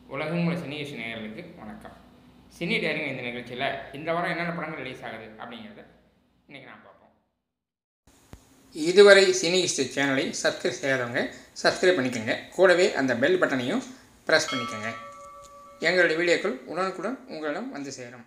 உலகம் உள்ள சினி விஷய நேயர்களுக்கு வணக்கம் சினி டேரிங் இந்த நிகழ்ச்சியில் இந்த வாரம் என்னென்ன படங்கள் ரிலீஸ் ஆகுது அப்படிங்கிறத இன்றைக்கி நான் பார்ப்போம் இதுவரை சினி ஹிஸ்ட்ரி சேனலை சப்ஸ்கிரைப் செய்யாதவங்க சப்ஸ்கிரைப் பண்ணிக்கோங்க கூடவே அந்த பெல் பட்டனையும் ப்ரெஸ் பண்ணிக்கோங்க எங்களுடைய வீடியோக்கள் உடனுக்குடன் உங்களிடம் வந்து சேரும்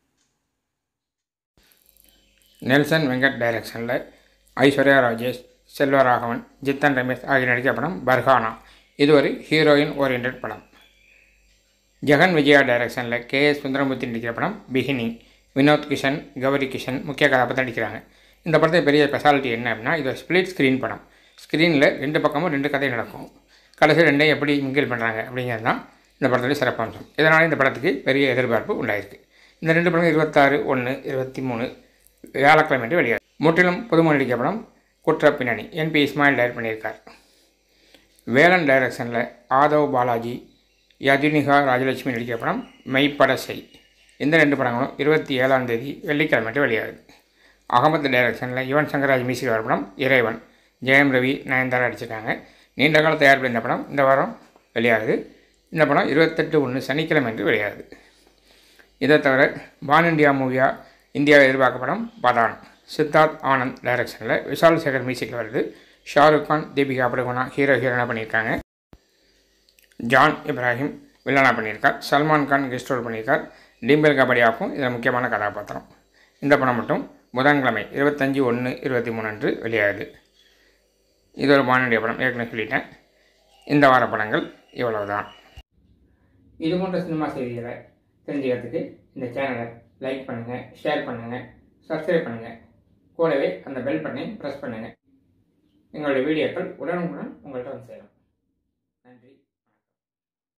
நெல்சன் வெங்கட் டைரக்ஷனில் ஐஸ்வர்யா ராஜேஷ் செல்வராகவன் ஜித்தன் ரமேஷ் ஆகிய நடித்த படம் பர்ஹானா இது ஒரு ஹீரோயின் ஓரியன்ட் படம் ஜெகன் விஜயா டைரக்ஷனில் கே எஸ் சுந்தரமூர்த்தி நடிக்கிற படம் பிகினி வினோத் கிஷன் கௌரி கிஷன் முக்கிய கதாபாத்திரம் நடிக்கிறாங்க இந்த படத்தை பெரிய ஸ்பெஷாலிட்டி என்ன அப்படின்னா இது ஒரு ஸ்பிளிட் ஸ்க்ரீன் படம் ஸ்க்ரீனில் ரெண்டு பக்கமும் ரெண்டு கதை நடக்கும் கடைசி ரெண்டையும் எப்படி மிங்கில் பண்ணுறாங்க அப்படிங்கிறது தான் இந்த படத்துடைய சிறப்பம்சம் இதனால் இந்த படத்துக்கு பெரிய எதிர்பார்ப்பு உண்டாயிருக்கு இந்த ரெண்டு படம் இருபத்தாறு ஒன்று இருபத்தி மூணு வியாழக்கிழமை என்று வெளியாகும் முற்றிலும் புதுமுறை நடிக்க படம் குற்ற பின்னணி என்பி இஸ்மாயில் டைரக்ட் பண்ணியிருக்கார் வேலன் டைரக்ஷனில் ஆதவ் பாலாஜி யதுனிகா ராஜலட்சுமி நடிக்கிற படம் மெய்ப்பட செய் இந்த ரெண்டு படங்களும் இருபத்தி ஏழாம் தேதி வெள்ளிக்கிழமை வெளியாகுது அகமது டைரக்ஷனில் யுவன் சங்கராஜ் மியூசிக் வர படம் இறைவன் ஜெயம் ரவி நயன்தாரா நடிச்சிருக்காங்க நீண்ட கால தயாரிப்பில் இந்த படம் இந்த வாரம் வெளியாகுது இந்த படம் இருபத்தெட்டு ஒன்று சனிக்கிழமை என்று வெளியாகுது இதை தவிர பான் இண்டியா மூவியா இந்தியாவில் எதிர்பார்க்க படம் பதான் சித்தார்த் ஆனந்த் டைரக்ஷனில் விஷால் சேகர் மியூசிக்கில் வருது ஷாருக் கான் தீபிகா படுகோனா ஹீரோ ஹீரோனாக பண்ணியிருக்காங்க ஜான் இப்ராஹிம் வில்லனா பண்ணியிருக்கார் சல்மான் கான் கெஸ்ட் ரோல் பண்ணியிருக்கார் டிம்பல் கபடியாக்கும் இதில் முக்கியமான கதாபாத்திரம் இந்த படம் மட்டும் புதன்கிழமை இருபத்தஞ்சி ஒன்று இருபத்தி மூணு அன்று வெளியாகுது இது ஒரு வானொலிய படம் ஏற்கனவே சொல்லிட்டேன் இந்த வார படங்கள் இவ்வளவுதான் இது போன்ற சினிமா செய்திகளை தெரிஞ்சுக்கிறதுக்கு இந்த சேனலை லைக் பண்ணுங்கள் ஷேர் பண்ணுங்கள் சப்ஸ்கிரைப் பண்ணுங்கள் கூடவே அந்த பெல் பட்டனை ப்ரெஸ் பண்ணுங்கள் எங்களுடைய வீடியோக்கள் உடனுக்குடன் உங்கள்கிட்ட வந்து சேரும்